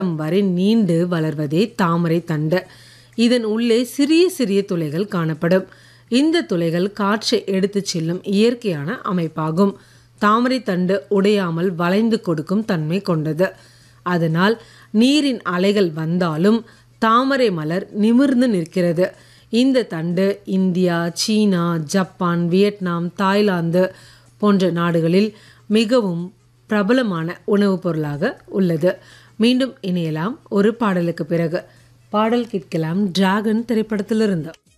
வரை நீண்டு வளர்வதே தாமரை தண்டு இதன் உள்ளே சிறிய சிறிய துளைகள் காணப்படும் இந்த துளைகள் காற்றை எடுத்துச் செல்லும் இயற்கையான அமைப்பாகும் தாமரை தண்டு உடையாமல் வளைந்து கொடுக்கும் தன்மை கொண்டது அதனால் நீரின் அலைகள் வந்தாலும் தாமரை மலர் நிமிர்ந்து நிற்கிறது இந்த தண்டு இந்தியா சீனா ஜப்பான் வியட்நாம் தாய்லாந்து போன்ற நாடுகளில் மிகவும் பிரபலமான உணவுப் பொருளாக உள்ளது மீண்டும் இணையலாம் ஒரு பாடலுக்கு பிறகு பாடல் கேட்கலாம் டிராகன் திரைப்படத்திலிருந்து